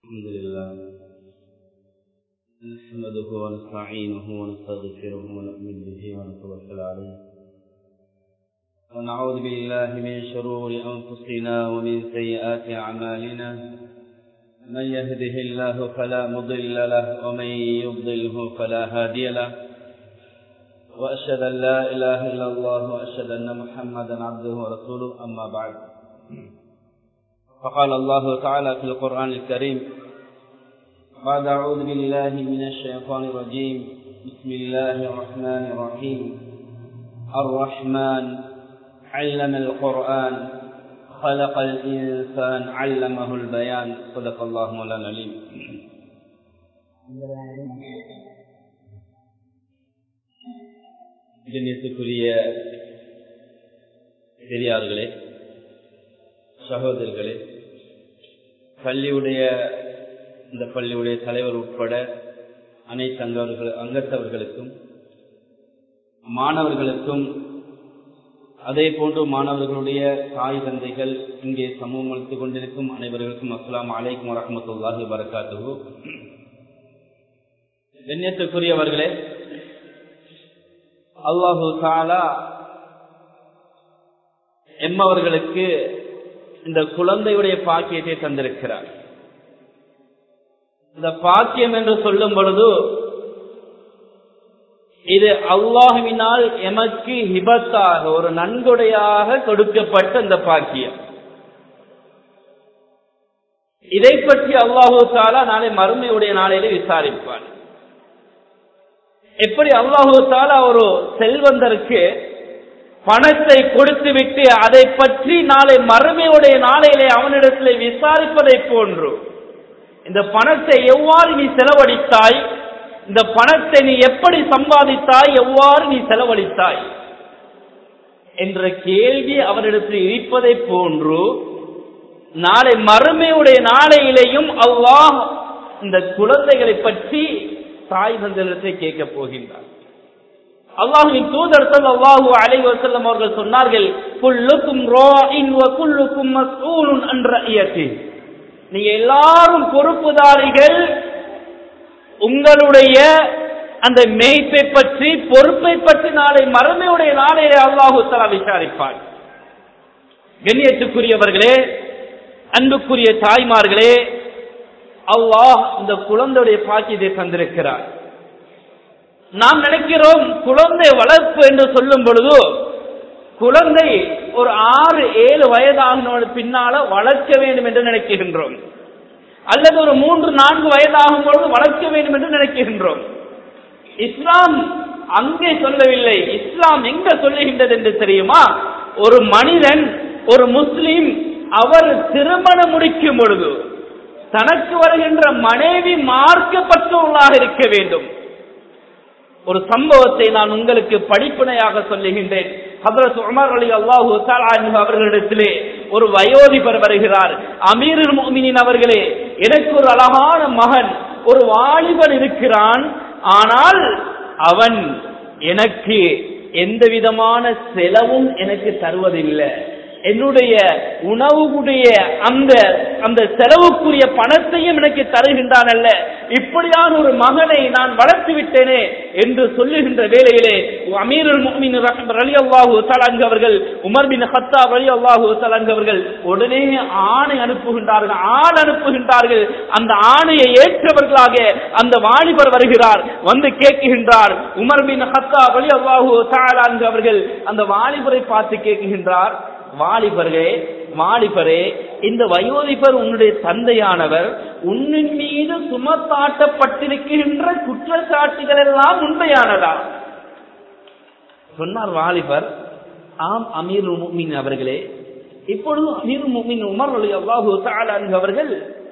الحمد لله نحمده ونستعينه ونستغفره ونؤمن به ونتوكل عليه ونعوذ بالله من شرور أنفسنا ومن سيئات أعمالنا من يهده الله فلا مضل له ومن يضله فلا هادي له وأشهد أن لا إله إلا الله وأشهد أن محمدا عبده ورسوله أما بعد فقال الله تعالى في القرآن الكريم بعد أعوذ بالله من الشيطان الرجيم بسم الله الرحمن الرحيم الرحمن علم القرآن خلق الإنسان علمه البيان صدق الله مولانا العليم கண்ணியத்துக்குரிய பெரியார்களே சகோதரர்களே பள்ளியுடைய இந்த பள்ளியுடைய தலைவர் உட்பட அனைத்து அங்கவர்கள் அங்கத்தவர்களுக்கும் மாணவர்களுக்கும் அதே போன்று மாணவர்களுடைய தாய் தந்தைகள் இங்கே சமூகம் அளித்துக் கொண்டிருக்கும் அனைவர்களுக்கும் அஸ்லாம் அலைக்கும் வரமத்துல்லாஹி வரகாத்து கண்ணியத்துக்குரியவர்களே அல்லாஹு தாலா எம்மவர்களுக்கு இந்த குழந்தையுடைய பாக்கியத்தை தந்திருக்கிறார் இந்த பாக்கியம் என்று சொல்லும் பொழுது இது அல்லாஹுவினால் எமக்கு ஹிபத்தாக ஒரு நன்கொடையாக கொடுக்கப்பட்ட இந்த பாக்கியம் இதை பற்றி அல்லாஹூ தாலா நாளை மறுமையுடைய நாளையில விசாரிப்பார் எப்படி அல்லாஹூ தாலா ஒரு செல்வந்தருக்கு பணத்தை கொடுத்து விட்டு அதை பற்றி நாளை மறுமையுடைய நாளையிலே அவனிடத்தில் விசாரிப்பதை போன்று இந்த பணத்தை எவ்வாறு நீ செலவழித்தாய் இந்த பணத்தை நீ எப்படி சம்பாதித்தாய் எவ்வாறு நீ செலவழித்தாய் என்ற கேள்வி அவரிடத்தில் இருப்பதை போன்று நாளை மறுமையுடைய நாளையிலேயும் அல்லாஹ் இந்த குழந்தைகளை பற்றி தாய் தந்திரத்தை கேட்கப் போகின்றார் அல்லாஹுவின் தூதர் அல்லாஹு அலை வசல்லம் அவர்கள் சொன்னார்கள் குல்லுக்கும் ராஇன் வ குல்லுக்கும் மஸ்ஊலுன் அன் ரஅயத்தி நீங்க எல்லாரும் பொறுப்புதாரிகள் உங்களுடைய அந்த மேய்ப்பை பற்றி பொறுப்பை பற்றி நாளை மறுமையுடைய நாளையிலே அல்லாஹு தலா விசாரிப்பார் கண்ணியத்துக்குரியவர்களே அன்புக்குரிய தாய்மார்களே அல்லாஹ் இந்த குழந்தையுடைய பாக்கியத்தை தந்திருக்கிறார் நாம் நினைக்கிறோம் குழந்தை வளர்ப்பு என்று சொல்லும் பொழுது குழந்தை ஒரு ஆறு ஏழு வயதாகினோட பின்னால வளர்க்க வேண்டும் என்று நினைக்கின்றோம் அல்லது ஒரு மூன்று நான்கு வயதாகும் பொழுது வளர்க்க வேண்டும் என்று நினைக்கின்றோம் இஸ்லாம் அங்கே சொல்லவில்லை இஸ்லாம் எங்க சொல்லுகின்றது என்று தெரியுமா ஒரு மனிதன் ஒரு முஸ்லிம் அவர் திருமணம் முடிக்கும் பொழுது தனக்கு வருகின்ற மனைவி மார்க்கப்பட்டவர்களாக இருக்க வேண்டும் ஒரு சம்பவத்தை நான் உங்களுக்கு படிப்பினையாக சொல்லுகின்றேன் ஹபரத் உமர் அலி அல்லாஹு அவர்களிடத்திலே ஒரு வயோதிபர் வருகிறார் அமீருல் மோமினின் அவர்களே எனக்கு ஒரு அழகான மகன் ஒரு வாலிபன் இருக்கிறான் ஆனால் அவன் எனக்கு எந்த விதமான செலவும் எனக்கு தருவதில்லை என்னுடைய உணவுடைய அந்த அந்த செலவுக்குரிய பணத்தையும் எனக்கு தருகின்றான் அல்ல இப்படியான ஒரு மகனை நான் வளர்த்து விட்டேனே என்று சொல்லுகின்ற வேளையிலே அமீருல் முஹ்மின் அலி அல்லாஹு தலாங்கு அவர்கள் உமர் பின் ஹத்தாப் அலி அல்லாஹு தலாங்கு அவர்கள் உடனே ஆணை அனுப்புகின்றார்கள் ஆண் அனுப்புகின்றார்கள் அந்த ஆணையை ஏற்றவர்களாக அந்த வாலிபர் வருகிறார் வந்து கேட்குகின்றார் உமர் பின் ஹத்தாப் அலி அல்லாஹு தலாங்கு அவர்கள் அந்த வாலிபரை பார்த்து கேட்குகின்றார் வாலிபர்களே வாலிபரே இந்த வயோதிபர் உன்னுடைய தந்தையானவர் உன்னின் மீது சுமத்தாட்டப்பட்டிருக்கின்ற குற்றச்சாட்டுகள் எல்லாம் உண்மையானதா சொன்னார் வாலிபர் ஆம் அமீர் முமின் அவர்களே இப்பொழுது அமீர் முமின் உமர் அலி அல்லாஹு அவர்கள்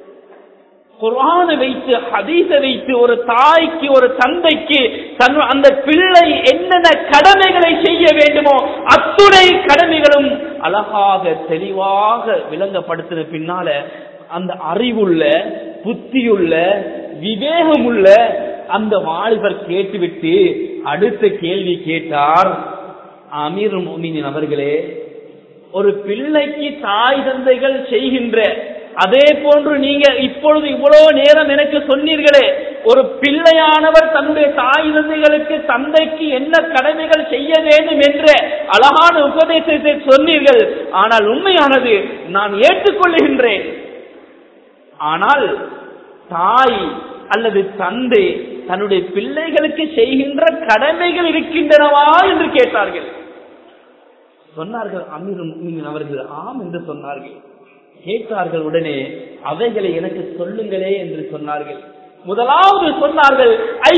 குரானை வைத்து ஹதீச வைத்து ஒரு தாய்க்கு ஒரு தந்தைக்கு தன் அந்த பிள்ளை என்னென்ன கடமைகளை செய்ய வேண்டுமோ அத்துணை கடமைகளும் அழகாக தெளிவாக விளங்கப்படுத்தின பின்னால அந்த அறிவுள்ள புத்தியுள்ள விவேகமுள்ள அந்த வாலிபர் கேட்டுவிட்டு அடுத்த கேள்வி கேட்டார் அமீர் மோமினின் அவர்களே ஒரு பிள்ளைக்கு தாய் தந்தைகள் செய்கின்ற அதே போன்று நீங்க இப்பொழுது இவ்வளவு நேரம் எனக்கு சொன்னீர்களே ஒரு பிள்ளையானவர் தன்னுடைய தாய் தந்தைகளுக்கு தந்தைக்கு என்ன கடமைகள் செய்ய வேண்டும் என்ற அழகான உபதேசத்தை சொன்னீர்கள் ஆனால் உண்மையானது நான் ஏற்றுக்கொள்ளுகின்றேன் ஆனால் தாய் அல்லது தந்தை தன்னுடைய பிள்ளைகளுக்கு செய்கின்ற கடமைகள் இருக்கின்றனவா என்று கேட்டார்கள் சொன்னார்கள் அமீர் அவர்கள் ஆம் என்று சொன்னார்கள் கேட்டார்கள் உடனே அவைகளை எனக்கு சொல்லுங்களே என்று சொன்னார்கள் முதலாவது சொன்னார்கள்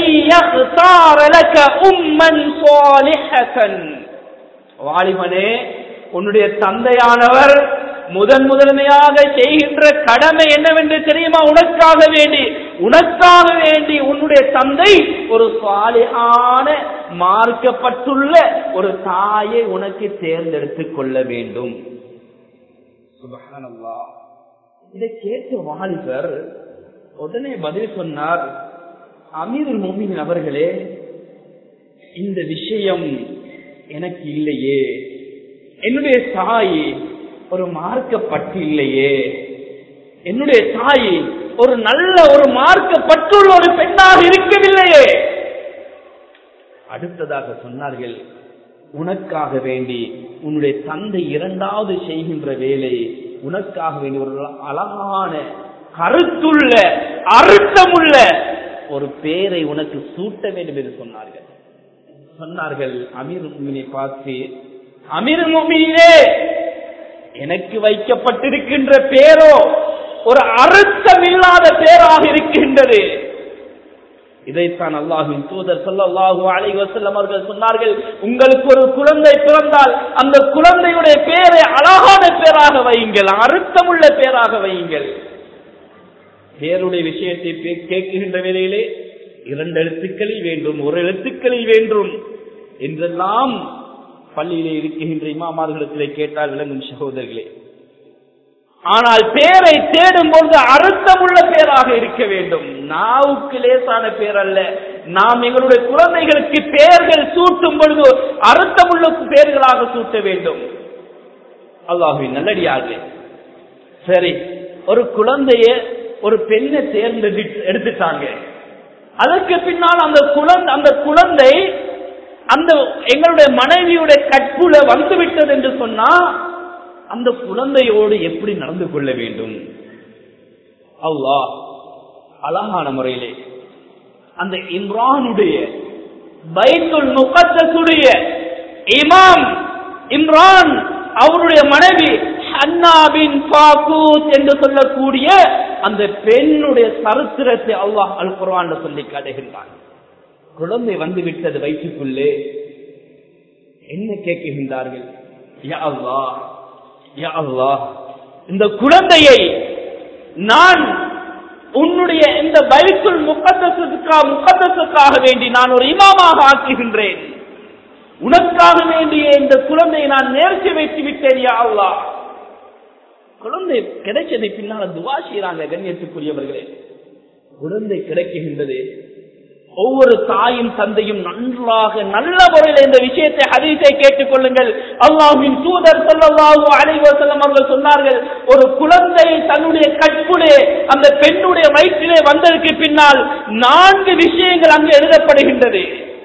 வாலிபனே உன்னுடைய தந்தையானவர் முதன் முதன்மையாக செய்கின்ற கடமை என்னவென்று தெரியுமா உனக்காக வேண்டி உனக்காக வேண்டி உன்னுடைய தந்தை ஒரு சாலியான மார்க்கப்பட்டுள்ள ஒரு தாயை உனக்கு தேர்ந்தெடுத்துக் கொள்ள வேண்டும் இதை கேட்ட வாலிபர் உடனே பதில் சொன்னார் அமீர் மோமின் அவர்களே இந்த விஷயம் எனக்கு இல்லையே என்னுடைய தாய் ஒரு மார்க்கப்பட்டு இல்லையே என்னுடைய தாய் ஒரு நல்ல ஒரு மார்க்கப்பட்டுள்ள ஒரு பெண்ணாக இருக்கவில்லையே அடுத்ததாக சொன்னார்கள் உனக்காக வேண்டி உன்னுடைய தந்தை இரண்டாவது செய்கின்ற வேலை உனக்காக வேண்டி ஒரு அழகான கருத்துள்ள அர்த்தமுள்ள ஒரு பேரை உனக்கு சூட்ட வேண்டும் என்று சொன்னார்கள் சொன்னார்கள் அமீர் முமினை பார்த்து அமீர் முமினே எனக்கு வைக்கப்பட்டிருக்கின்ற பேரோ ஒரு அர்த்தமில்லாத பேராக இருக்கின்றது இதைத்தான் அல்லாஹின் தூதர் சொல்லல்லாஹு அலை வசல்லம் அவர்கள் சொன்னார்கள் உங்களுக்கு ஒரு குழந்தை பிறந்தால் அந்த குழந்தையுடைய பேரை அழகான பேராக வையுங்கள் அர்த்தமுள்ள பேராக வையுங்கள் பேருடைய விஷயத்தை கேட்கின்ற வேளையிலே இரண்டு எழுத்துக்களில் வேண்டும் ஒரு எழுத்துக்களில் வேண்டும் என்றெல்லாம் பள்ளியிலே இருக்கின்ற இமாமார்களிடத்திலே கேட்டால் விளங்கும் சகோதரர்களே ஆனால் பேரை தேடும் பொழுது அர்த்தமுள்ள பேராக இருக்க வேண்டும் நாவுக்கு லேசான பேர் அல்ல நாம் எங்களுடைய குழந்தைகளுக்கு பெயர்கள் சூட்டும் பொழுது அர்த்தமுள்ள பெயர்களாக சூட்ட வேண்டும் அல்லாஹுவின் நல்லடியாக சரி ஒரு குழந்தைய ஒரு பெண்ணை தேர்ந்தெடு எடுத்துட்டாங்க அதற்கு பின்னால் அந்த குழந்தை அந்த குழந்தை அந்த எங்களுடைய மனைவியுடைய கற்புல வந்துவிட்டது என்று சொன்னா அந்த குழந்தையோடு எப்படி நடந்து கொள்ள வேண்டும் அவ்வா அழகான முறையிலே அந்த இம்ரானுடைய பைத்துல் முகத்தசுடைய இமாம் இம்ரான் அவருடைய மனைவி ஹன்னாபின் பாக்கூத் என்று சொல்லக்கூடிய அந்த பெண்ணுடைய சரித்திரத்தை அல்லாஹ் அல் குர்ஆன் சொல்லி காட்டுகின்றான் குழந்தை வந்து விட்டது வயிற்றுக்குள்ளே என்ன கேட்கின்றார்கள் யா அல்லாஹ் யா அல்லாஹ் இந்த குழந்தையை நான் உன்னுடைய இந்த பைத்துல் முக்கத்தசுக்காக முக்கத்தசுக்காக வேண்டி நான் ஒரு இமாமாக ஆக்குகின்றேன் உனக்காக வேண்டிய இந்த குழந்தையை நான் நேர்ச்சி வைத்து விட்டேன் யா அல்லாஹ் குழந்தை கிடைச்சதை பின்னால துவா செய்யறாங்க கண்ணியத்துக்குரியவர்களே குழந்தை கிடைக்குகின்றது ஒவ்வொரு தாயும் தந்தையும் நன்றாக நல்ல முறையில் இந்த விஷயத்தை ஹதீஸை கேட்டுக் கொள்ளுங்கள் அல்லாஹின் தூதர் சொல்லல்லாஹு அலைவசல்லம் அவர்கள் சொன்னார்கள் ஒரு குழந்தை தன்னுடைய கற்புலே அந்த பெண்ணுடைய வயிற்றிலே வந்ததற்கு பின்னால் நான்கு விஷயங்கள் அங்கு எழுதப்படுகின்றது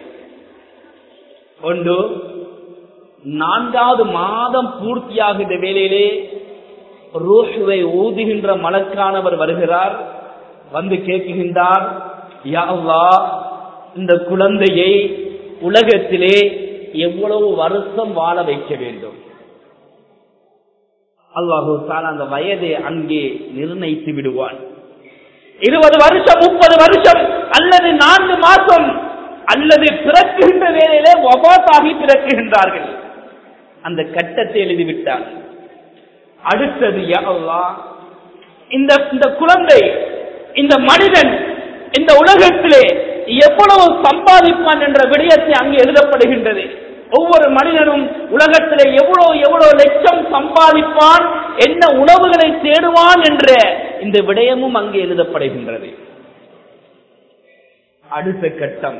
ஒன்று நான்காவது மாதம் பூர்த்தியாகின்ற வேளையிலே ரூஹுவை ஊதுகின்ற மலக்கானவர் வருகிறார் வந்து கேட்குகின்றார் யா அல்லாஹ் இந்த குழந்தையை உலகத்திலே எவ்வளவு வருஷம் வாழ வைக்க வேண்டும் அல்லாஹு தான் அந்த வயதை அங்கே நிர்ணயித்து விடுவான் இருபது வருஷம் முப்பது வருஷம் அல்லது நான்கு மாசம் அல்லது பிறக்குகின்ற வேலையிலே ஒபாத்தாகி பிறக்குகின்றார்கள் அந்த கட்டத்தை எழுதிவிட்டார் அடுத்தது யா அல்லாஹ் இந்த இந்த குழந்தை இந்த மனிதன் இந்த உலகத்திலே எவ்வளவு சம்பாதிப்பான் என்ற விடயத்தை அங்கு எழுதப்படுகின்றது ஒவ்வொரு மனிதனும் உலகத்திலே எவ்வளவு எவ்வளவு லட்சம் சம்பாதிப்பான் என்ன உணவுகளை தேடுவான் என்ற இந்த விடயமும் அங்கு எழுதப்படுகின்றது அடுத்த கட்டம்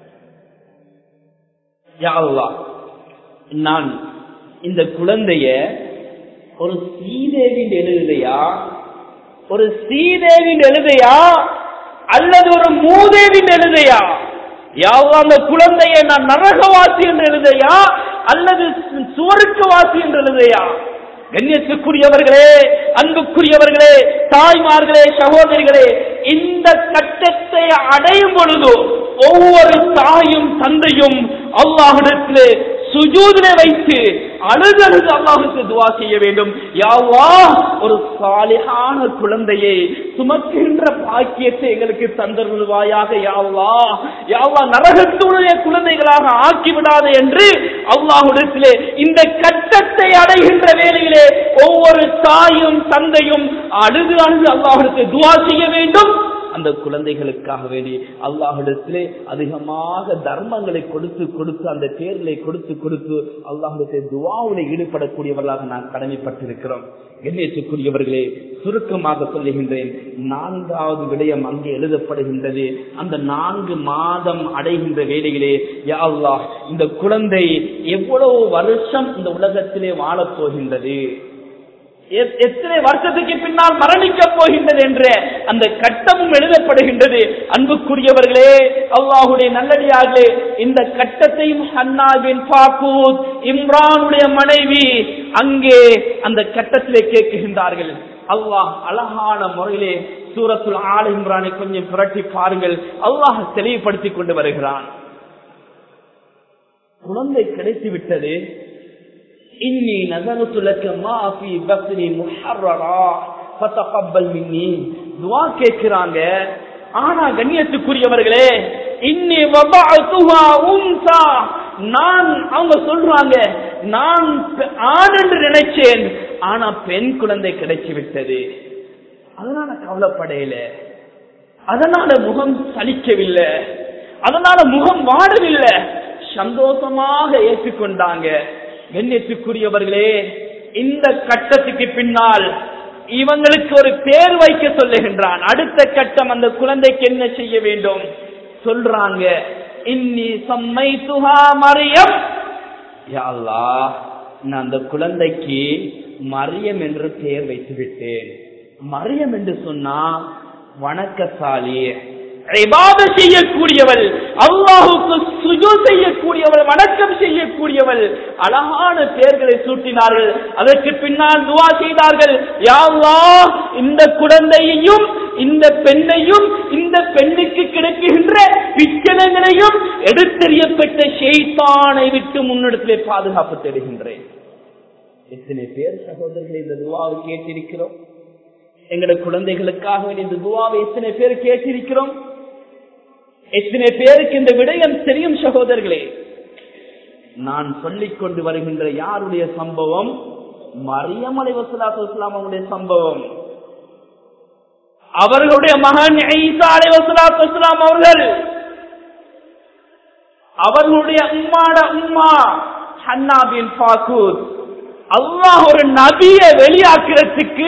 யா அல்லாஹ் நான் இந்த குழந்தைய ஒரு சீதேவின் எழுதலையா ஒரு ஸ்ரீதேவின் எழுதையா அல்லது ஒரு மூதேவின் எழுதையா யாவோ அந்த குழந்தையை நான் நரகவாசி என்று எழுதையா அல்லது சுவருக்குவாசி என்று எழுதையா கண்ணியத்துக்குரியவர்களே அன்புக்குரியவர்களே தாய்மார்களே சகோதரிகளே இந்த கட்டத்தை அடையும் பொழுது ஒவ்வொரு தாயும் தந்தையும் அல்லாஹிடத்திலே சுஜூதிலே வைத்து அழுது அழுது அல்லாஹுக்கு துவா செய்ய வேண்டும் யாவா ஒரு சாலிகான குழந்தையை சுமக்கின்ற பாக்கியத்தை எங்களுக்கு தந்தருள்வாயாக யாவா யாவா நரகத்துடைய குழந்தைகளாக ஆக்கிவிடாது என்று அல்லாஹுடத்திலே இந்த கட்டத்தை அடைகின்ற வேளையிலே ஒவ்வொரு தாயும் தந்தையும் அழுது அழுது அல்லாஹுக்கு துவா செய்ய வேண்டும் அந்த குழந்தைகளுக்காக வேண்டி அல்லாஹிடத்திலே அதிகமாக தர்மங்களை கொடுத்து கொடுத்து அந்த தேர்தலை கொடுத்து கொடுத்து அல்லாஹிடத்தை துவாவுல ஈடுபடக்கூடியவர்களாக நான் கடமைப்பட்டிருக்கிறோம் எண்ணேற்றுக்குரியவர்களே சுருக்கமாக சொல்லுகின்றேன் நான்காவது விடயம் அங்கே எழுதப்படுகின்றது அந்த நான்கு மாதம் அடைகின்ற வேலையிலே யா அல்லாஹ் இந்த குழந்தை எவ்வளவு வருஷம் இந்த உலகத்திலே வாழப் போகின்றது எத்தனை வருஷத்துக்கு பின்னால் மரணிக்க போகின்றது என்ற அந்த கட்டமும் எழுதப்படுகின்றது அன்புக்குரியவர்களே அல்லாஹுடைய நல்லடியார்களே இந்த கட்டத்தையும் ஹன்னாபின் பாக்கூத் இம்ரானுடைய மனைவி அங்கே அந்த கட்டத்திலே கேட்கின்றார்கள் அல்லாஹ் அழகான முறையிலே சூரத்துல் ஆல் இம்ரானை கொஞ்சம் புரட்டி பாருங்கள் அல்லாஹ் தெளிவுபடுத்தி கொண்டு வருகிறான் குழந்தை கிடைத்து விட்டது இன்னி நசரத்து லக்க மா ஃபீ பத்னி முஹர்ரரா ஃபதகப்பல் மின்னி துஆ கேக்குறாங்க ஆனா கண்ணியத்துக்குரியவர்களே இன்னி வபஅதுஹா உன்சா நான் அவங்க சொல்றாங்க நான் ஆண் என்று நினைச்சேன் ஆனா பெண் குழந்தை கிடைச்சு விட்டது அதனால கவலைப்படையில அதனால முகம் சலிக்கவில்லை அதனால முகம் வாடவில்லை சந்தோஷமாக ஏற்றுக்கொண்டாங்க கண்ணியத்துக்குரியவர்களே இந்த கட்டத்துக்கு பின்னால் இவங்களுக்கு ஒரு பேர் வைக்க சொல்லுகின்றான் அடுத்த கட்டம் அந்த குழந்தைக்கு என்ன செய்ய வேண்டும் சொல்றாங்க இன்னி சம்மை துஹா மரியம் நான் அந்த குழந்தைக்கு மரியம் என்று பெயர் வைத்து விட்டேன் மரியம் என்று சொன்னா வணக்கசாலி செய்யக்கூடியவள் அல்லாஹுக்கு சுஜு செய்யக்கூடியவள் வணக்கம் செய்யக்கூடியவள் அழகான பெயர்களை சூட்டினார்கள் அதற்கு பின்னால் துவா செய்தார்கள் யாவா இந்த குழந்தையையும் இந்த பெண்ணையும் இந்த பெண்ணுக்கு கிடைக்கின்ற பிச்சனங்களையும் எடுத்தெறியப்பட்ட ஷெய்தானை விட்டு முன்னிடத்திலே பாதுகாப்பு தேடுகின்றேன் எத்தனை பேர் சகோதரர்கள் இந்த துவாவை கேட்டிருக்கிறோம் எங்களுடைய குழந்தைகளுக்காக இந்த துவாவை எத்தனை பேர் கேட்டிருக்கிறோம் எத்தனை பேருக்கு இந்த விடயம் தெரியும் சகோதரர்களே நான் சொல்லிக் கொண்டு வருகின்ற யாருடைய சம்பவம் மரியம் அலை வசலாத்து இஸ்லாம் அவங்களுடைய சம்பவம் அவர்களுடைய மகன் ஈசா அலை வசலாத்து இஸ்லாம் அவர்கள் அவர்களுடைய உம்மாட உம்மா ஹன்னா பின் பாக்கூத் அல்லாஹ் ஒரு நபியை வெளியாக்குறதுக்கு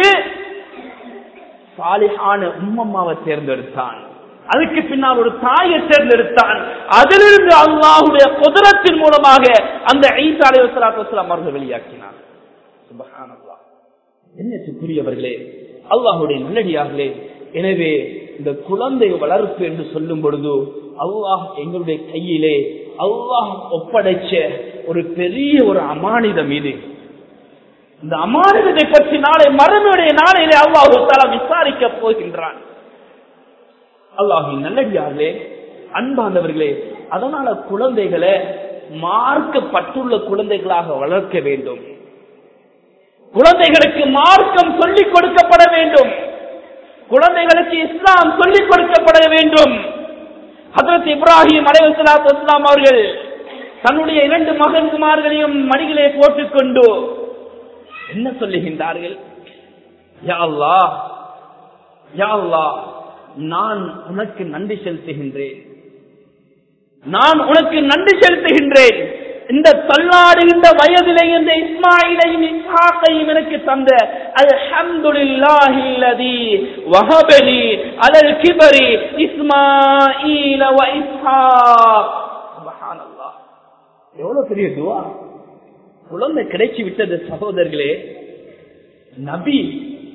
சாலிஹான உம்மம்மாவை தேர்ந்தெடுத்தான் அதுக்கு பின்னால் ஒரு தாயை தேர்ந்தெடுத்தான் அதிலிருந்து அல்லாஹுடைய குதிரத்தின் மூலமாக அந்த ஈசா அலி வசலாத்து அவர்கள் வெளியாக்கினார் சுபஹானல்லாஹ் என்னத்துக்குரியவர்களே அல்லாஹுடைய நல்லடியார்களே எனவே இந்த குழந்தை வளர்ப்பு என்று சொல்லும் பொழுது அல்லாஹ் எங்களுடைய கையிலே அல்லாஹ் ஒப்படைச்ச ஒரு பெரிய ஒரு அமானிதம் இது இந்த அமானிதத்தை பற்றி நாளை மறுமையுடைய நாளையிலே அல்லாஹு தாலா விசாரிக்க போகின்றான் அல்லாஹின் நல்லடியார்களே அன்பானவர்களே அதனால குழந்தைகளை மார்க்கப்பட்டுள்ள குழந்தைகளாக வளர்க்க வேண்டும் குழந்தைகளுக்கு மார்க்கம் சொல்லிக் கொடுக்கப்பட வேண்டும் குழந்தைகளுக்கு இஸ்லாம் சொல்லிக் கொடுக்கப்பட வேண்டும் ஹசரத் இப்ராஹிம் அலைவசலாத் இஸ்லாம் அவர்கள் தன்னுடைய இரண்டு மகன்குமார்களையும் மடிகளே போட்டுக்கொண்டு என்ன சொல்லுகின்றார்கள் யா அல்லாஹ் யா அல்லாஹ் நான் உனக்கு நன்றி செலுத்துகின்றேன் நான் உனக்கு நன்றி செலுத்துகின்றேன் இந்த தள்ளாடுகின்ற வயதிலே இந்த இஸ்மாயிலையும் இஸ்ஹாக்கையும் எனக்கு தந்த அல்ஹம்துலில்லாஹில்லதி வஹபலி அலல் கிபரி இஸ்மாஈல வ இஸ்ஹாக் சுப்ஹானல்லாஹ் எவ்வளவு பெரிய துவா குழந்தை கிடைச்சு விட்டது சகோதரர்களே நபி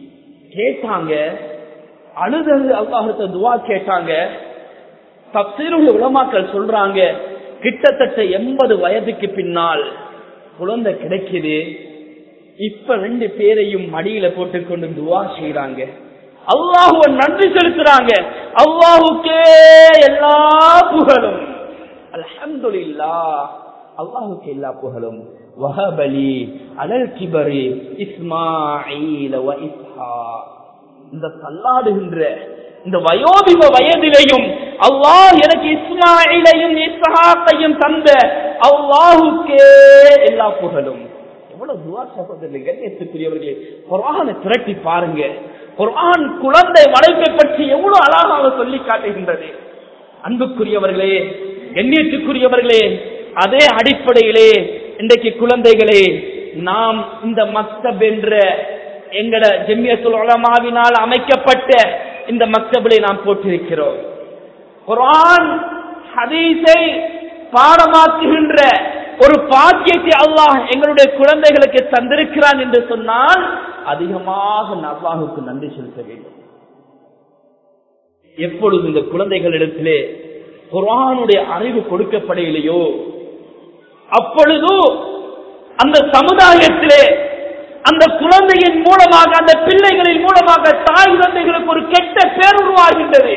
கேட்டாங்க அழுதது அல்லாஹத்தை துவா கேட்டாங்க தப்சீருள்ள உலமாக்கள் சொல்றாங்க கிட்டத்தட்ட எண்பது வயதுக்கு பின்னால் குழந்தை கிடைக்குது இப்ப ரெண்டு பேரையும் மடியில போட்டுக்கொண்டு துவா செய்யறாங்க அல்லாஹுவ நன்றி செலுத்துறாங்க அல்லாஹுக்கே எல்லா புகழும் அல்ஹம்துலில்லா அல்லாஹுக்கு எல்லா புகழும் வஹபலி அலல் கிபரி இஸ்மாயில் வ இஸ்ஹா இந்த தள்ளாடுகின்ற இந்த வயோதிப வயதிலையும் அல்லாஹ் எனக்கு இஸ்மாயிலையும் இஸ்ஹாக்கையும் தந்த அல்லாஹுக்கே எல்லா புகழும் எவ்வளவு துவா சகோதரர்கள் கண்ணியத்துக்குரியவர்களே குரானை திரட்டி பாருங்க குரான் குழந்தை வளர்ப்பை பற்றி எவ்வளவு அழகாக சொல்லி காட்டுகின்றது அன்புக்குரியவர்களே கண்ணியத்துக்குரியவர்களே அதே அடிப்படையிலே இன்றைக்கு குழந்தைகளே நாம் இந்த மக்தப் என்ற எங்கட ஜெம்யத்துல் உலமாவினால் அமைக்கப்பட்ட இந்த மக்தபிலை நாம் போட்டிருக்கிறோம் குரான் ஹதீஸை பாடமாக்குகின்ற ஒரு பாக்கியத்தை அல்லாஹ் எங்களுடைய குழந்தைகளுக்கு தந்திருக்கிறான் என்று சொன்னால் அதிகமாக அல்லாஹுக்கு நன்றி செலுத்த வேண்டும் எப்பொழுது இந்த குழந்தைகளிடத்திலே குரானுடைய அறிவு கொடுக்கப்படையிலையோ அப்பொழுது அந்த சமுதாயத்திலே அந்த குழந்தையின் மூலமாக அந்த பிள்ளைகளின் மூலமாக தாய் குழந்தைகளுக்கு ஒரு கெட்ட பேர் உருவாகின்றது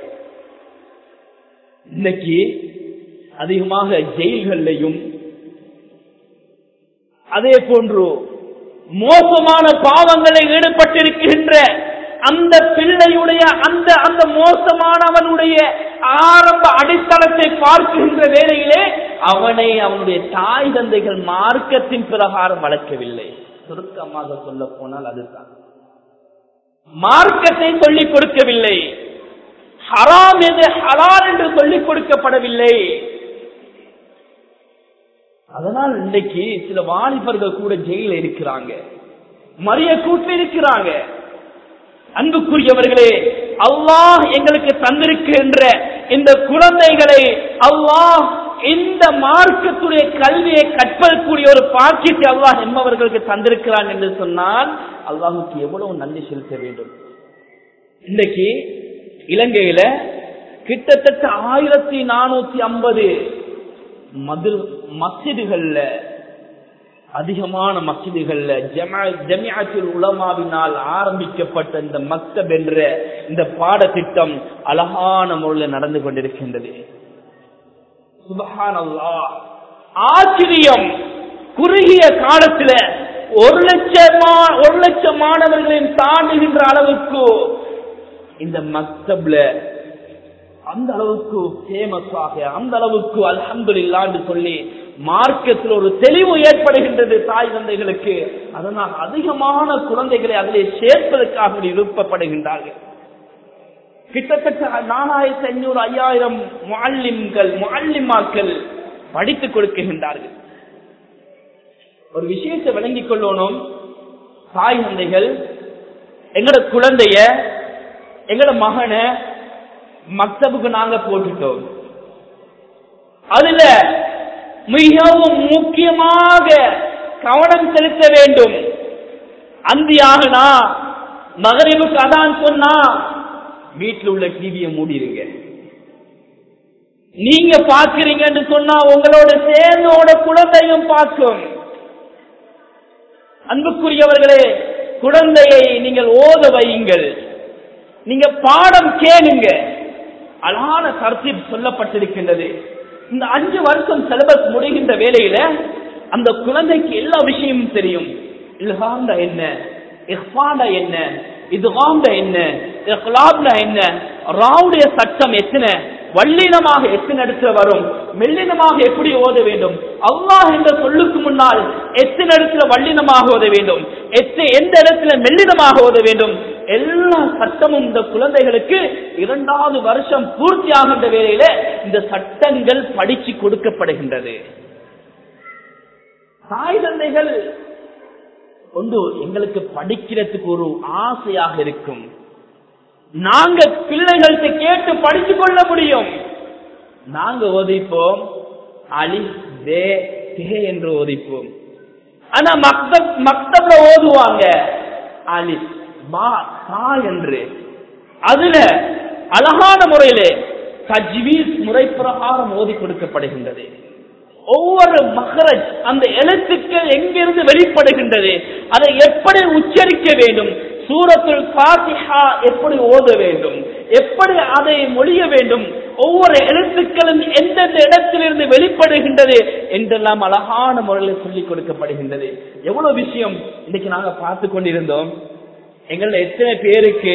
இன்னைக்கு அதிகமாக ஜெயில்கள்லையும் அதே போன்று மோசமான பாவங்களை ஈடுபட்டிருக்கின்ற அந்த பிள்ளையுடைய அந்த அந்த மோசமானவனுடைய ஆரம்ப அடித்தளத்தை பார்க்கின்ற வேளையிலே அவனை அவனுடைய தாய் தந்தைகள் மார்க்கத்தின் பிரகாரம் வளர்க்கவில்லை சுருக்கமாக சொல்ல போனால் அதுதான் மார்க்கத்தை சொல்லிக் கொடுக்கவில்லை ஹராம் எது ஹலால் என்று சொல்லிக் கொடுக்கப்படவில்லை அதனால் இன்றைக்கு சில வாலிபர்கள் கூட ஜெயில இருக்கிறாங்க மரிய கூட்டில் இருக்கிறாங்க அன்புக்குரியவர்களே அல்லாஹ் எங்களுக்கு தந்திருக்கின்ற இந்த குழந்தைகளை அல்லாஹ் இந்த மார்க்கத்துடைய கல்வியை கற்பதற்குரிய ஒரு பாக்கியத்தை அல்லாஹ் என்பவர்களுக்கு தந்திருக்கிறான் என்று சொன்னால் அல்லாஹுக்கு எவ்வளவு நன்றி செலுத்த வேண்டும் இன்றைக்கு இலங்கையில கிட்டத்தட்ட ஆயிரத்தி நானூத்தி ஐம்பது மது மசிதுகள்ல அதிகமான மசிதுகள்ல ஜமியாத்தில் உலமாவினால் ஆரம்பிக்கப்பட்ட இந்த மக்தப் என்ற இந்த பாடத்திட்டம் அழகான முறையில் நடந்து கொண்டிருக்கின்றது சுபஹான் ஆச்சரியம் குறுகிய காலத்துல ஒரு லட்சமா ஒரு லட்சம் மாணவர்களின் தாண்டுகின்ற அளவுக்கு இந்த மக்தப்ல அந்த அளவுக்கு ஃபேமஸாக அந்த அளவுக்கு அல்ஹம்து என்று சொல்லி மார்க்கத்தில் ஒரு தெளிவு ஏற்படுகின்றது தாய் தந்தைகளுக்கு அதனால் அதிகமான குழந்தைகளை அதிலே சேர்ப்பதற்காக விருப்பப்படுகின்றார்கள் கிட்டத்தட்ட நாலாயிரத்தி ஐநூறு ஐயாயிரம் முல்லிம்கள் முல்லிமாக்கள் படித்துக் கொடுக்கின்றார்கள் ஒரு விஷயத்தை விளங்கிக் கொள்ளணும் தாய் தந்தைகள் எங்கட குழந்தைய எங்கட மகனை மக்தபுக்கு நாங்க போட்டுட்டோம் அதுல மிகவும் முக்கியமாக கவனம் செலுத்த வேண்டும் அந்தியாகனா மகரிபுக்கு அதான் சொன்னா வீட்டில் உள்ள டிவியை மூடிடுங்க நீங்க பாக்குறீங்கன்னு சொன்னா உங்களோட சேர்ந்தோட குழந்தையும் பார்க்கும் அன்புக்குரியவர்களே குழந்தையை நீங்கள் ஓத வையுங்கள் நீங்க பாடம் கேளுங்க அழகான கருத்தில் சொல்லப்பட்டிருக்கின்றது இந்த அஞ்சு வருஷம் சிலபஸ் முடிகின்ற வேலையில அந்த குழந்தைக்கு எல்லா விஷயமும் தெரியும் இல்ஹாண்டா என்ன இஹ்பாண்டா என்ன இதுகாண்ட என்ன இஹ்லாப்ல என்ன ராவுடைய சட்டம் எத்தனை வல்லினமாக எத்தனை இடத்துல வரும் மெல்லினமாக எப்படி ஓத வேண்டும் அல்லாஹ் என்ற சொல்லுக்கு முன்னால் எத்தனை இடத்துல வல்லினமாக ஓத வேண்டும் எத்தனை எந்த இடத்துல மெல்லினமாக ஓத வேண்டும் எல்லா சட்டமும் இந்த குழந்தைகளுக்கு இரண்டாவது வருஷம் பூர்த்தி ஆகின்ற வேளையில இந்த சட்டங்கள் படிச்சு கொடுக்கப்படுகின்றது தாய் தந்தைகள் ஒன்று எங்களுக்கு படிக்கிறதுக்கு ஒரு ஆசையாக இருக்கும் நாங்க பிள்ளைகள்கிட்ட கேட்டு படித்துக் கொள்ள முடியும் நாங்க ஓதிப்போம் அலி தே தே என்று ஓதிப்போம் ஆனா மக்தப் மக்தப்ல ஓதுவாங்க அலி மா தா என்று அதுல அழகான முறையிலே தஜ்வீஸ் முறை பிரகாரம் ஓதி கொடுக்கப்படுகின்றது ஒவ்வொரு மகரஜ் அந்த எழுத்துக்கள் எங்கிருந்து வெளிப்படுகின்றது அதை எப்படி உச்சரிக்க வேண்டும் சூரத்துல் பாத்திஹா எப்படி ஓத வேண்டும் எப்படி அதை மொழிய வேண்டும் ஒவ்வொரு எழுத்துக்களும் எந்தெந்த இடத்திலிருந்து வெளிப்படுகின்றது என்றெல்லாம் அழகான முறையில் சொல்லிக் கொடுக்கப்படுகின்றது எவ்வளவு விஷயம் இன்னைக்கு நாங்க பார்த்து கொண்டிருந்தோம் எங்கள எத்தனை பேருக்கு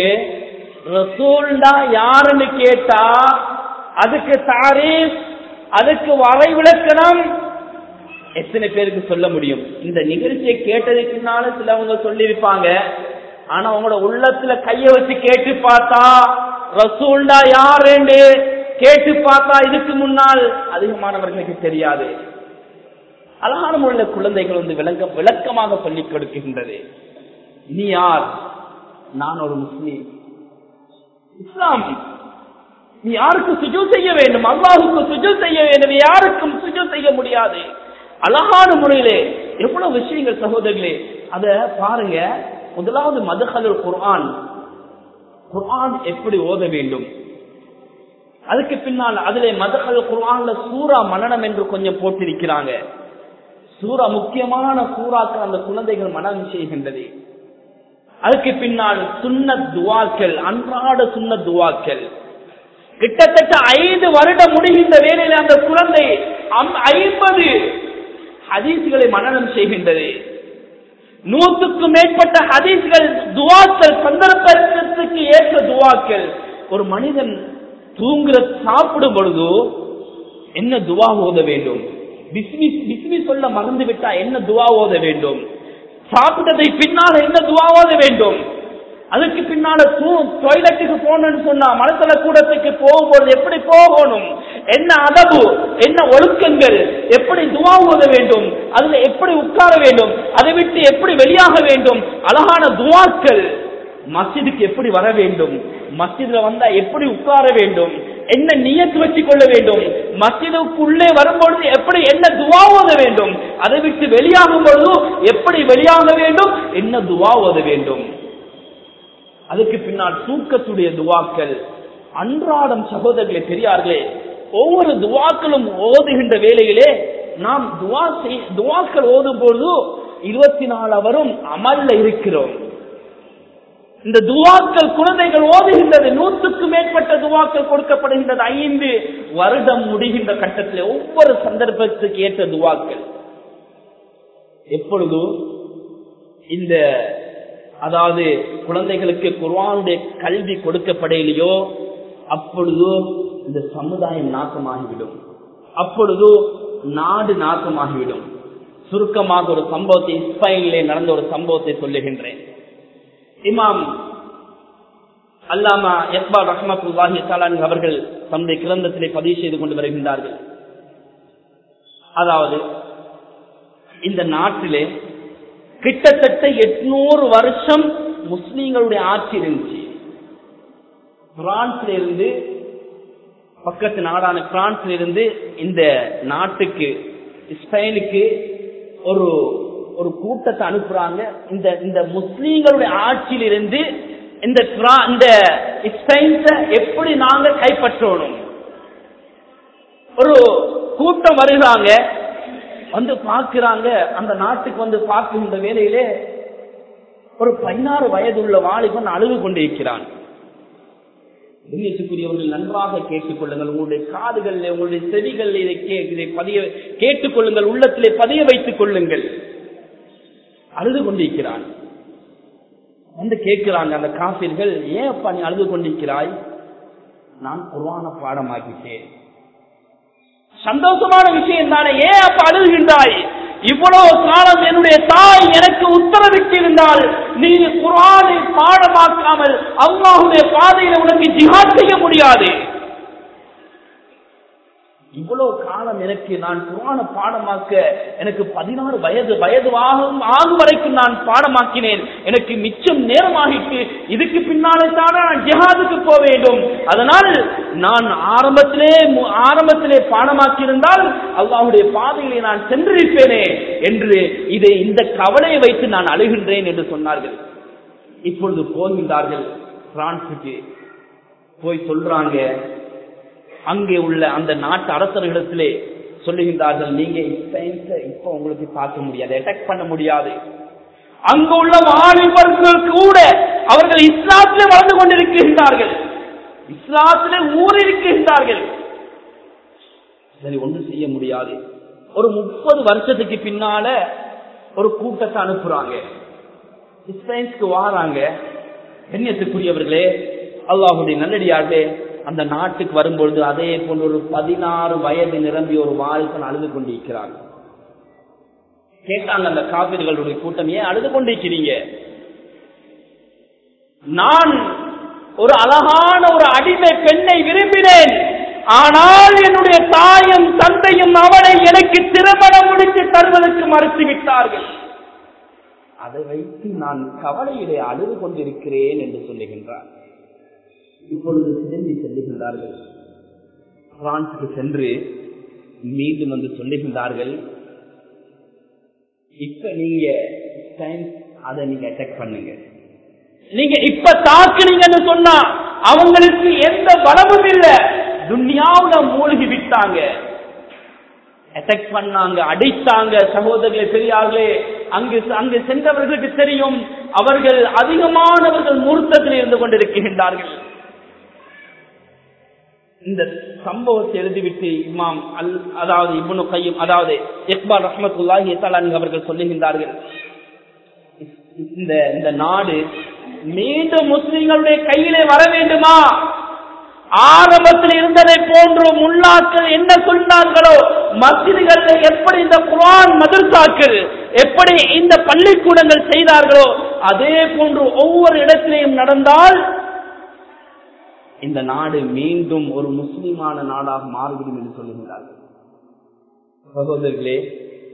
ரசூல்டா யாருன்னு கேட்டா அதுக்கு தாரீஃப் அதுக்கு வரை விளக்கணம் எத்தனை பேருக்கு சொல்ல முடியும் இந்த நிகழ்ச்சியை கேட்டதுக்கு பின்னால சிலவங்க சொல்லியிருப்பாங்க ஆனா உங்களோட உள்ளத்துல கைய வச்சு கேட்டு பார்த்தா ரசூல்டா யாருன்னு கேட்டு பார்த்தா இதுக்கு முன்னால் அதிகமானவர்களுக்கு தெரியாது அழகான முறையில் குழந்தைகள் வந்து விளங்க விளக்கமாக சொல்லிக் கொடுக்கின்றது நீ யார் நான் ஒரு முஸ்லீம் இஸ்லாம் நீ யாருக்கு சுஜு செய்ய வேண்டும் அல்லாஹுக்கு சுஜு செய்ய வேண்டும் யாருக்கும் சுஜு செய்ய முடியாது அழகான முறையிலே எவ்வளவு விஷயங்கள் சகோதரர்களே அத பாருங்க முதலாவது மதுஹலுல் குர்ஆன் குர்ஆன் எப்படி ஓத வேண்டும் அதுக்கு பின்னால் அதிலே மதுஹல் குர்ஆன்ல சூரா மனனம் என்று கொஞ்சம் போட்டிருக்கிறாங்க சூரா முக்கியமான சூறாக்கள் அந்த குழந்தைகள் மனனம் செய்கின்றது அதுக்கு பின்னால் சுன்னத் துவாக்கள் அன்றாட சுன்னத் துவாக்கள் கிட்டத்தட்ட ஐந்து வருடம் முடிகின்ற வேலையில் அந்த குழந்தை ஐம்பது ஹதீஸ்களை மனநம் செய்கின்றது நூற்றுக்கும் மேற்பட்ட ஹதீஸ்கள் துவாக்கள் சந்தர்ப்பத்திற்கு ஏற்ற துவாக்கள் ஒரு மனிதன் தூங்குற சாப்பிடும் பொழுது என்ன துவா ஓத வேண்டும் பிஸ்மி பிஸ்மி சொல்ல மறந்து விட்டா என்ன துவா ஓத வேண்டும் சாப்பிட்டதை பின்னால் என்ன துவா ஓத வேண்டும் அதுக்கு பின்னால டாய்லெட்டுக்கு போகணும்னு சொன்னா மனசல கூடத்துக்கு போகும்போது எப்படி போகணும் என்ன அதவு என்ன ஒழுக்கங்கள் எப்படி துவா ஓத வேண்டும் அதுல எப்படி உட்கார வேண்டும் அதை விட்டு எப்படி வெளியாக வேண்டும் அழகான துவாக்கள் மஸ்ஜிதுக்கு எப்படி வர வேண்டும் மஸ்ஜிதுல வந்தா எப்படி உட்கார வேண்டும் என்ன நியத்து வச்சுக் கொள்ள வேண்டும் மஸ்ஜிதுக்குள்ளே வரும்பொழுது எப்படி என்ன துவா ஓத வேண்டும் அதை விட்டு வெளியாகும் பொழுது எப்படி வெளியாக வேண்டும் என்ன துவா ஓத வேண்டும் அதுக்கு பின்னால் தூக்கத்துடைய துவாக்கள் அன்றாடம் சகோதரர்களே பெரியார்களே ஒவ்வொரு துவாக்களும் ஓதுகின்ற வேளையிலே நாம் துவா துவாக்கள் ஓதும் பொழுது இருபத்தி நாலு அவரும் அமல்ல இருக்கிறோம் இந்த துவாக்கள் குழந்தைகள் ஓதுகின்றது நூற்றுக்கு மேற்பட்ட துவாக்கள் கொடுக்கப்படுகின்றது ஐந்து வருடம் முடிகின்ற கட்டத்தில் ஒவ்வொரு சந்தர்ப்பத்துக்கு ஏற்ற துவாக்கள் எப்பொழுது இந்த அதாவது குழந்தைகளுக்கு குர்வானுடைய கல்வி கொடுக்கப்படையிலையோ அப்பொழுது இந்த சமுதாயம் நாசமாகிவிடும் அப்பொழுது நாடு நாசமாகிவிடும் சுருக்கமாக ஒரு சம்பவத்தை இஸ்பைனிலே நடந்த ஒரு சம்பவத்தை சொல்லுகின்றேன் இமாம் அல்லாமா எக்பால் ரஹமத்துல்லாஹி தாலான் அவர்கள் தம்முடைய கிரந்தத்திலே பதிவு செய்து கொண்டு வருகின்றார்கள் அதாவது இந்த நாட்டிலே கிட்டத்தட்ட எட்நூறு வருஷம் முஸ்லீம்களுடைய ஆட்சி இருந்துச்சு பிரான்ஸ்ல இருந்து பக்கத்து நாடான பிரான்ஸ்ல இருந்து இந்த நாட்டுக்கு ஸ்பெயினுக்கு ஒரு ஒரு கூட்டத்தை அனுப்புறாங்க இந்த இந்த முஸ்லீம்களுடைய ஆட்சியிலிருந்து இந்த இந்த ஸ்பெயின்ஸ எப்படி நாங்க கைப்பற்றணும் ஒரு கூட்டம் வருகிறாங்க வந்து பார்க்கிறாங்க அந்த நாட்டுக்கு வந்து பார்க்கின்ற வேலையிலே ஒரு பதினாறு வயதுள்ள வாலிபன் அழுது கொண்டிருக்கிறான் கண்ணியத்துக்குரியவர்கள் நன்றாக கேட்டுக்கொள்ளுங்கள் உங்களுடைய காதுகளில் உங்களுடைய செவிகளில் இதை கே- இதை பதிய கேட்டுக்கொள்ளுங்கள் உள்ளத்திலே பதிய வைத்துக் கொள்ளுங்கள் அழுது கொண்டிருக்கிறான் வந்து கேட்கிறாங்க அந்த காபிர்கள் ஏன் அப்பா நீ அழுது கொண்டிருக்கிறாய் நான் குர்ஆன பாடமாக்கிட்டேன் சந்தோஷமான விஷயம் தானே ஏன் அப்ப அழுகின்றாய் இவ்வளவு காலம் என்னுடைய தாய் எனக்கு உத்தரவிட்டிருந்தால் நீ குரானை பாடமாக்காமல் அல்லாஹுடைய பாதையில உனக்கு ஜிஹாத் செய்ய முடியாது இவ்வளவு காலம் எனக்கு நான் குரான பாடமாக்க எனக்கு பதினாறு வயது வயது ஆகும் ஆகும் வரைக்கும் நான் பாடமாக்கினேன் எனக்கு மிச்சம் நேரமாகிட்டு இதுக்கு பின்னாலே தானே நான் ஜிஹாதுக்கு போக வேண்டும் அதனால் நான் ஆரம்பத்திலே மு- ஆரம்பத்திலே பாடமாக்கியிருந்தால் அல்லாஹ்வுடைய பாதையிலே நான் சென்றிருப்பேனே என்று இதை இந்த கவலையை வைத்து நான் அழுகின்றேன் என்று சொன்னார்கள் இப்பொழுது போகின்றார்கள் பிரான்சுக்கு போய் சொல்றாங்க அங்கே உள்ள அந்த நாட்டு அரசர்களிடத்திலே சொல்லுகின்றார்கள் நீங்க சயின்ஸை இப்ப உங்களுக்கு பார்க்க முடியாது அட்டாக் பண்ண முடியாது அங்கு உள்ள வாலிபர்கள் கூட அவர்கள் இஸ்லாத்திலே வளர்ந்து கொண்டிருக்கின்றார்கள் இஸ்லாத்திலே ஊறிருக்கின்றார்கள் சரி ஒன்றும் செய்ய முடியாது ஒரு முப்பது வருஷத்துக்கு பின்னால ஒரு கூட்டத்தை அனுப்புறாங்க இஸ்ரேலுக்கு வாராங்க கண்ணியத்துக்குரியவர்களே அல்லாஹுடைய நல்லடியார்களே அந்த நாட்டுக்கு வரும்பொழுது அதே போன்ற ஒரு பதினாறு வயது நிரம்பிய ஒரு வாலிபன் அழுது கொண்டிருக்கிறாங்க கேட்டாங்க அந்த காவிர்களுடைய கூட்டம் ஏன் அழுது கொண்டிருக்கிறீங்க நான் ஒரு அழகான ஒரு அடிமை பெண்ணை விரும்பினேன் ஆனால் என்னுடைய தாயும் தந்தையும் அவளை எனக்கு திருமணம் முடித்து தருவதற்கு மறுத்து விட்டார்கள் அதை வைத்து நான் கவலையிலே அழுது கொண்டிருக்கிறேன் என்று சொல்லுகின்றார் இப்பொழுது திரும்பி செல்லுகின்றார்கள் பிரான்சுக்கு சென்று மீண்டும் வந்து சொல்லுகின்றார்கள் இப்ப நீங்க சயின்ஸ் அதை நீங்க அட்டாக் பண்ணுங்க நீங்க இப்ப தாக்குனீங்கன்னு சொன்னா அவங்களுக்கு எந்த பலமும் இல்ல துன்யாவுல மூழ்கி விட்டாங்க அட்டாக் பண்ணாங்க அடித்தாங்க சகோதரர்களே பெரியார்களே அங்கு அங்கு சென்றவர்களுக்கு தெரியும் அவர்கள் அதிகமானவர்கள் மூர்த்தத்தில் இருந்து கொண்டிருக்கின்றார்கள் இந்த சம்பவத்தை எழுதிவிட்டு இமாம் அல் அதாவது இப்னு கையும் அதாவது இக்பால் ரஹமத்துல்லாஹி தலான் அவர்கள் சொல்லுகின்றார்கள் இந்த இந்த நாடு மீண்டும் முஸ்லிம்களுடைய கையிலே வர வேண்டுமா ஆரம்பத்தில் இருந்ததை போன்று முன்னாக்கள் என்ன சொன்னார்களோ மசிதிகள் எப்படி இந்த குரான் மதுர்சாக்கள் எப்படி இந்த பள்ளிக்கூடங்கள் செய்தார்களோ அதே போன்று ஒவ்வொரு இடத்திலேயும் நடந்தால் இந்த நாடு மீண்டும் ஒரு முஸ்லிமான நாடாக மாறிவிடும் என்று சொல்லுகிறார்கள் சகோதரர்களே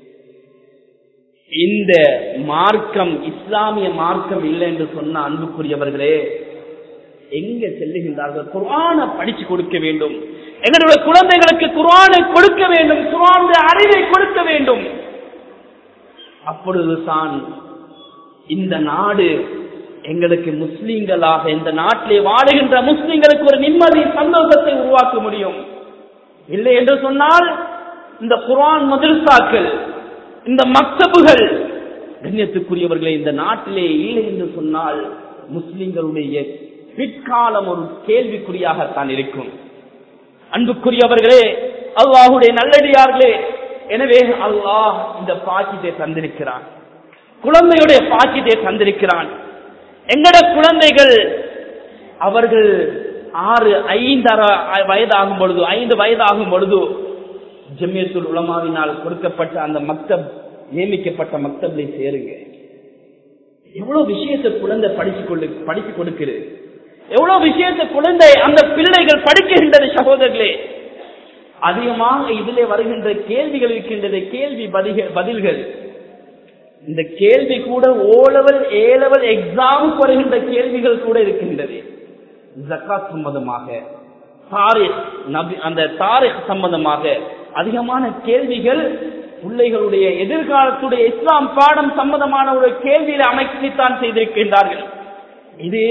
இந்த மார்க்கம் இஸ்லாமிய மார்க்கம் இல்லை என்று சொன்ன அன்புக்குரியவர்களே எங்க செல்லுகின்றார்கள் குரானை படிச்சு கொடுக்க வேண்டும் எங்களுடைய குழந்தைகளுக்கு குரானை கொடுக்க வேண்டும் குரானுடைய அறிவை கொடுக்க வேண்டும் அப்பொழுதுதான் இந்த நாடு எங்களுக்கு முஸ்லீம்களாக இந்த நாட்டிலே வாழுகின்ற முஸ்லீம்களுக்கு ஒரு நிம்மதி சந்தோஷத்தை உருவாக்க முடியும் இல்லை என்று சொன்னால் இந்த குரான் மதில்சாக்கள் இந்த மக்தபுகள் கண்ணியத்துக்குரியவர்களே இந்த நாட்டிலே இல்லை என்று சொன்னால் முஸ்லிம்களுடைய பிற்காலம் ஒரு கேள்விக்குறியாகத்தான் இருக்கும் அன்புக்குரியவர்களே அல்லாஹுடைய நல்லடியார்களே எனவே அல்லாஹ் இந்த பாக்கியத்தை தந்திருக்கிறான் குழந்தையுடைய பாக்கியத்தை தந்திருக்கிறான் எங்கட குழந்தைகள் அவர்கள் ஆறு ஐந்தரை வயதாகும் பொழுது ஐந்து வயதாகும் பொழுது ஜம்மியத்துல் உலமாவினால் கொடுக்கப்பட்ட அந்த மக்தப் நியமிக்கப்பட்ட மக்தப்லை சேருங்க எவ்வளவு விஷயத்தை குழந்தை படிச்சு கொண்டு படித்து கொடுக்கிறது எவ்வளவு விஷயத்தை குழந்தை அந்த பிள்ளைகள் படிக்கின்றது சகோதரர்களே அதிகமாக இதிலே வருகின்ற கேள்விகள் இருக்கின்றது கேள்வி பதில்கள் இந்த கேள்வி கூட ஓ லெவல் ஏ லெவல் எக்ஸாமுக்கு வருகின்ற கேள்விகள் கூட இருக்கின்றது ஜக்காத் சம்பந்தமாக தாரிக் நபி அந்த தாரிக் சம்பந்தமாக அதிகமான கேள்விகள் பிள்ளைகளுடைய எதிர்காலத்துடைய இஸ்லாம் பாடம் சம்பந்தமான ஒரு கேள்வியில அமைத்துத்தான் செய்திருக்கின்றார்கள் இது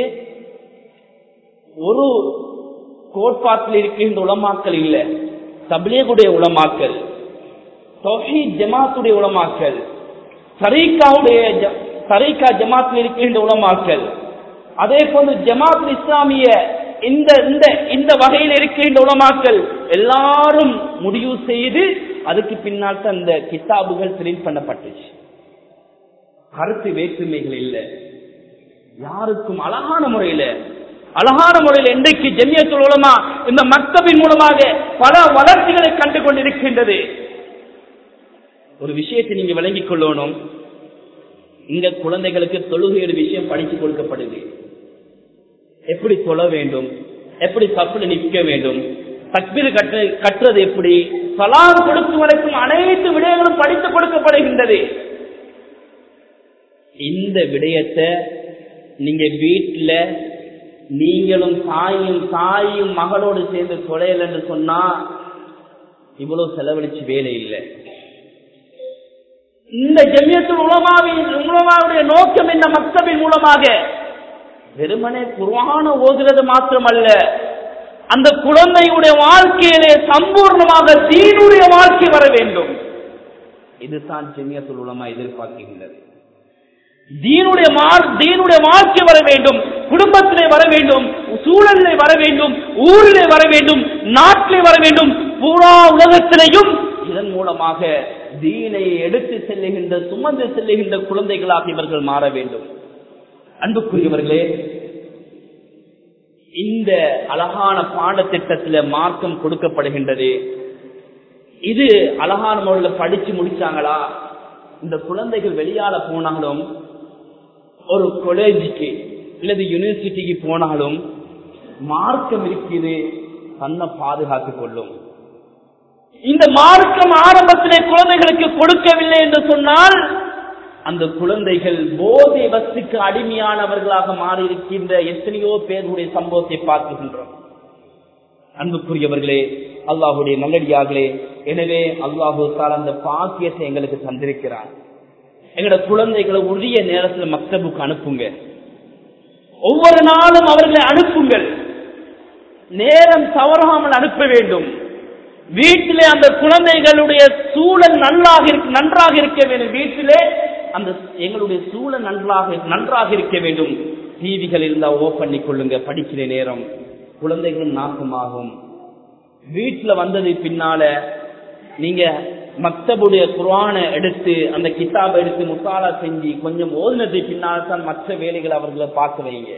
ஒரு கோட்பாட்டில் இருக்கின்ற உலமாக்கல் இல்ல தபிலேகுடைய உலமாக்கல் தொகை ஜமாத்துடைய உலமாக்கல் தரீக்காவுடைய தரீக்கா ஜமாத்தில் இருக்கின்ற உலமாக்கல் அதே போன்று ஜமாத் இஸ்லாமிய இந்த இந்த இந்த வகையில் இருக்கின்ற உலமாக்கல் எல்லாரும் முடிவு செய்து அதுக்கு பின்னால் தான் இந்த கித்தாபுகள் பிரிண்ட் பண்ணப்பட்டுச்சு கருத்து வேற்றுமைகள் இல்லை யாருக்கும் அழகான முறையில அழகான முறையில் இன்றைக்கு ஜெமியத்துல் உலமா இந்த மக்தபின் மூலமாக பல வளர்ச்சிகளை கண்டு கொண்டிருக்கின்றது ஒரு விஷயத்தை நீங்க விளங்கிக் கொள்ளணும் இங்க குழந்தைகளுக்கு தொழுகையோட விஷயம் படித்து கொடுக்கப்படுது எப்படி தொழ வேண்டும் எப்படி தப்புல நிற்க வேண்டும் தக்பீர் கற்று கட்டுறது எப்படி சலாம் கொடுக்கும் வரைக்கும் அனைத்து விடயங்களும் படித்து கொடுக்கப்படுகின்றது இந்த விடயத்தை நீங்க வீட்டுல நீங்களும் தாயும் தாயும் மகளோடு சேர்ந்து தொலையல் என்று சொன்னா இவ்வளவு செலவழிச்சு வேலை இல்லை இந்த ஜமியத்தில் உலமாவின் உலமாவுடைய நோக்கம் என்ன மக்தபின் மூலமாக வெறுமனே குர்ஆன ஓதுறது மாத்திரமல்ல அந்த குழந்தையுடைய வாழ்க்கையிலே சம்பூர்ணமாக தீனுடைய வாழ்க்கை வர வேண்டும் இதுதான் ஜெமியத்துல் உலமா எதிர்பார்க்கின்றது தீனுடைய மார் தீனுடைய வாழ்க்கை வர வேண்டும் குடும்பத்திலே வர வேண்டும் சூழலிலே வர வேண்டும் ஊரிலே வர வேண்டும் நாட்டிலே வர வேண்டும் பூரா உலகத்திலேயும் இதன் மூலமாக தீனை எடுத்து செல்லுகின்ற சுமந்து செல்லுகின்ற குழந்தைகளாக இவர்கள் மாற வேண்டும் அன்புக்குரியவர்களே இந்த அழகான பாடத்திட்டத்தில் மார்க்கம் கொடுக்கப்படுகின்றது இது அழகான முறையில் படிச்சு முடிச்சாங்களா இந்த குழந்தைகள் வெளியால போனாலும் ஒரு காலேஜுக்கு இல்லது யூனிவர்சிட்டிக்கு போனாலும் மார்க்கம் இருக்குது தன்னை பாதுகாத்துக் கொள்ளும் இந்த மார்க்கம் ஆரம்பத்திலே குழந்தைகளுக்கு கொடுக்கவில்லை என்று சொன்னால் அந்த குழந்தைகள் போதை வஸ்துக்கு அடிமையானவர்களாக மாறியிருக்கின்ற எத்தனையோ பேருடைய சம்பவத்தை பார்க்கின்றோம் அன்புக்குரியவர்களே அல்லாஹுடைய நல்லடியார்களே எனவே அல்லாஹு தால் அந்த பாக்கியத்தை எங்களுக்கு தந்திருக்கிறார் எங்களோட குழந்தைகளை உரிய நேரத்தில் மக்தபுக்கு அனுப்புங்க ஒவ்வொரு நாளும் அவர்களை அனுப்புங்கள் நேரம் தவறாமல் அனுப்ப வேண்டும் வீட்டிலே அந்த குழந்தைகளுடைய சூழல் நல்லாக இருக்க நன்றாக இருக்க வேண்டும் வீட்டிலே அந்த எங்களுடைய சூழல் நன்றாக நன்றாக இருக்க வேண்டும் டிவிகள் இருந்தா ஓ பண்ணி கொள்ளுங்க படிக்கிற நேரம் குழந்தைகளும் நாசமாகும் வீட்டுல வந்தது பின்னால நீங்க மக்தபுடைய குரானை எடுத்து அந்த கிதாபை எடுத்து முசாலா செஞ்சு கொஞ்சம் ஓதுனது பின்னால் தான் மற்ற வேலைகளை அவர்களை பார்க்க வைங்க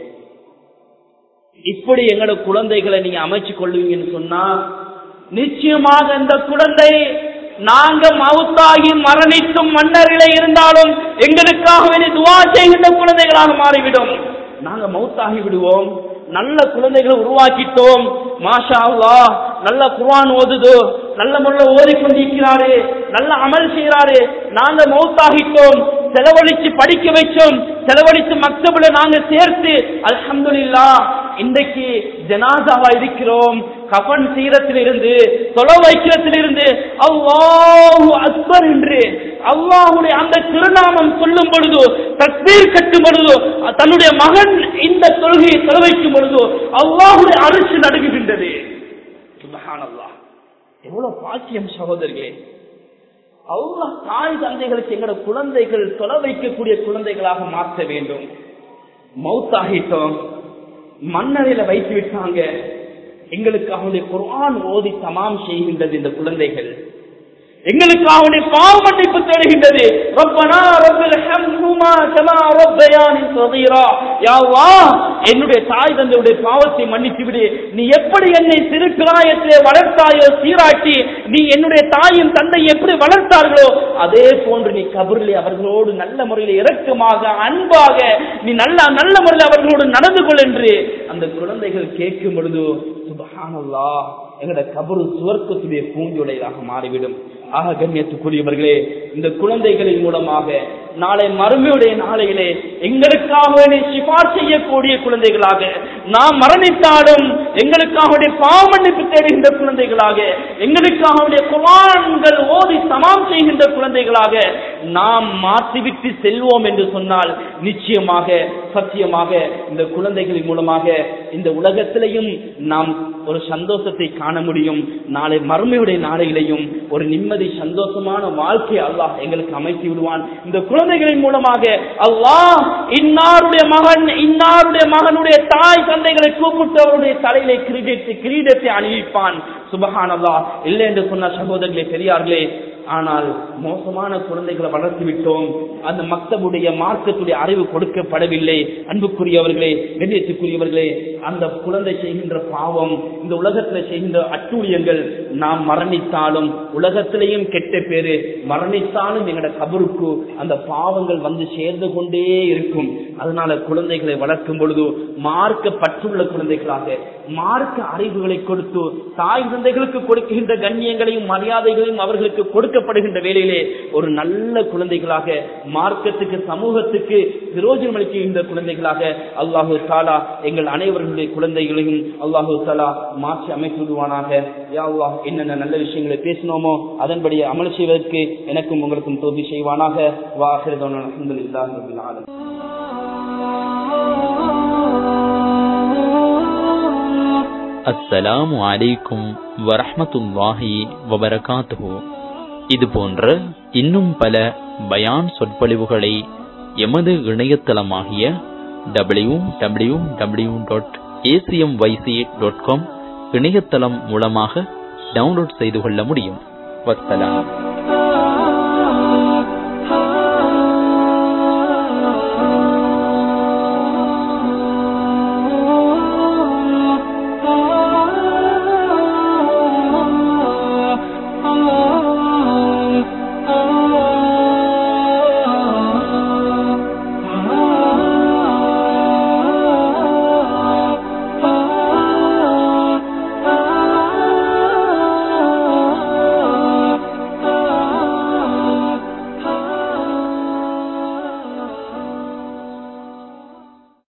இப்படி எங்களோட குழந்தைகளை நீங்க அமைச்சு கொள்வீங்கன்னு சொன்னா நிச்சயமாக இந்த குழந்தை நாங்க மவுத்தாகி மரணித்தும் மன்னர்களே இருந்தாலும் எங்களுக்காக வேண்டி துவா செய்கின்ற குழந்தைகளாக மாறிவிடும் நாங்க மவுத்தாகி விடுவோம் நல்ல குழந்தைகளை உருவாக்கிட்டோம் மாஷா அல்லா நல்ல குர்ஆன் ஓதுதோ நல்ல முறையில் ஓதிக்கொண்டிருக்கிறாரு நல்ல அமல் செய்யறாரு நாங்க மௌத்தாகிட்டோம் செலவழிச்சு படிக்க வச்சோம் செலவழித்து மக்தபுல நாங்க சேர்த்து அல்ஹம்துலில்லா இன்றைக்கு ஜனாதாவா இருக்கிறோம் கபன் சீரத்திலிருந்து தொலை வைக்கிறத்திலிருந்து அல்லாஹு அக்பர் என்று அல்லாஹுடைய அந்த திருநாமம் சொல்லும் பொழுது தக்பீர் கட்டும் பொழுது தன்னுடைய மகன் இந்த தொழுகையை தொலை வைக்கும் பொழுது அல்லாஹுடைய அரிசி நடுங்குகின்றது சுபஹானல்லாஹ் எவ்வளவு பாக்கியம் சகோதரர்களே அல்லாஹ் தாய் தந்தைகளுக்கு எங்களோட குழந்தைகள் தொலை வைக்கக்கூடிய குழந்தைகளாக மாற்ற வேண்டும் மௌத்தாகிட்டோம் மன்னரையில வைத்து விட்டாங்க எங்களுக்கு அவனுடைய குர்ஆன் ஓதி தமாம் செய்கின்றது இந்த குழந்தைகள் எங்களுக்கு அவனுடைய பாவ மன்னிப்பு தேடுகின்றது ரப்பனா ரப்பில் ஹம்ஹுமா கமா ரப்பயானி ஸகீரா யா அல்லாஹ் என்னுடைய தாய் தந்தையுடைய பாவத்தை மன்னித்து விடு நீ எப்படி என்னை சிறு பிராயத்திலே வளர்த்தாயோ சீராட்டி நீ என்னுடைய தாயும் தந்தை எப்படி வளர்த்தார்களோ அதே போன்று நீ கபரிலே அவர்களோடு நல்ல முறையில் இரக்கமாக அன்பாக நீ நல்ல நல்ல முறையில் அவர்களோடு நடந்து கொள் என்று அந்த குழந்தைகள் கேட்கும் பொழுது சுபஹானல்லாஹ் எங்களோட கபரு சுவர்க்கத்துடைய பூஞ்சொலையாக மாறிவிடும் ஆக கண்ணியத்துக்குரியவர்களே இந்த குழந்தைகளின் மூலமாக நாளை மறுமையுடைய நாளையிலே எங்களுக்காக சிபார் செய்யக்கூடிய குழந்தைகளாக நாம் மரணித்தாலும் எங்களுக்காக பாவமன்னிப்பு தேடுகின்ற குழந்தைகளாக எங்களுக்காக குரான்கள் ஓதி சமாம் செய்கின்ற குழந்தைகளாக நாம் மாற்றிவிட்டு செல்வோம் என்று சொன்னால் நிச்சயமாக சத்தியமாக இந்த குழந்தைகளின் மூலமாக இந்த உலகத்திலையும் நாம் ஒரு சந்தோஷத்தை காண முடியும் நாளை மறுமையுடைய நாளையிலையும் ஒரு நிம்மதி சந்தோஷமான வாழ்க்கை அல்லாஹ் எங்களுக்கு அமைத்து விடுவான் இந்த குழந்தைகளின் மூலமாக அல்லாஹ் இன்னாருடைய மகன் இன்னாருடைய மகனுடைய தாய் தந்தைகளை கூப்பிட்டு அவருடைய தலையிலே கிரீடத்தை கிரீடத்தை அணிவிப்பான் சுபஹான் அல்லாஹ் இல்லை என்று சொன்ன சகோதரர்களே பெரியார்களே ஆனால் மோசமான குழந்தைகளை வளர்த்து விட்டோம் அந்த மக்தபுடைய மார்க்கத்துடைய அறிவு கொடுக்கப்படவில்லை அன்புக்குரியவர்களே கண்ணியத்துக்குரியவர்களே அந்த குழந்தை செய்கின்ற பாவம் இந்த உலகத்தில் செய்கின்ற அட்டூழியங்கள் நாம் மரணித்தாலும் உலகத்திலேயும் கெட்ட பேரு மரணித்தாலும் எங்களோட கபருக்கு அந்த பாவங்கள் வந்து சேர்ந்து கொண்டே இருக்கும் அதனால குழந்தைகளை வளர்க்கும் பொழுது மார்க்க பற்றுள்ள குழந்தைகளாக மார்க்க அறிவுகளை கொடுத்து தாய் தந்தைகளுக்கு கொடுக்கின்ற கண்ணியங்களையும் மரியாதைகளையும் அவர்களுக்கு கொடுக்கப்படுகின்ற வேளையிலே ஒரு நல்ல குழந்தைகளாக மார்க்கத்துக்கு சமூகத்துக்கு பிரயோஜனம் அளிக்கின்ற குழந்தைகளாக அல்லாஹு தாலா எங்கள் அனைவர்களுடைய குழந்தைகளையும் அல்லாஹு தாலா மாற்றி அமைத்து விடுவானாக யா அல்லாஹ் என்னென்ன நல்ல விஷயங்களை பேசினோமோ அதன்படி அமல் செய்வதற்கு எனக்கும் உங்களுக்கும் தோல்வி செய்வானாக வாஹிரதோன் அலமதுல்லாஹி ரபில் ஆலமீன் அஸ்ஸலாமு அலைக்கும் வரஹ்மத்துல்லாஹி வபரகாத்துஹு இது போன்ற இன்னும் பல பயான் சொற்பொழிவுகளை எமது இணையதளமாகிய W W W dot ACM YC dot com இணையதளம் மூலமாக டவுன்லோட் செய்து கொள்ள முடியும் வஸ்ஸலாம்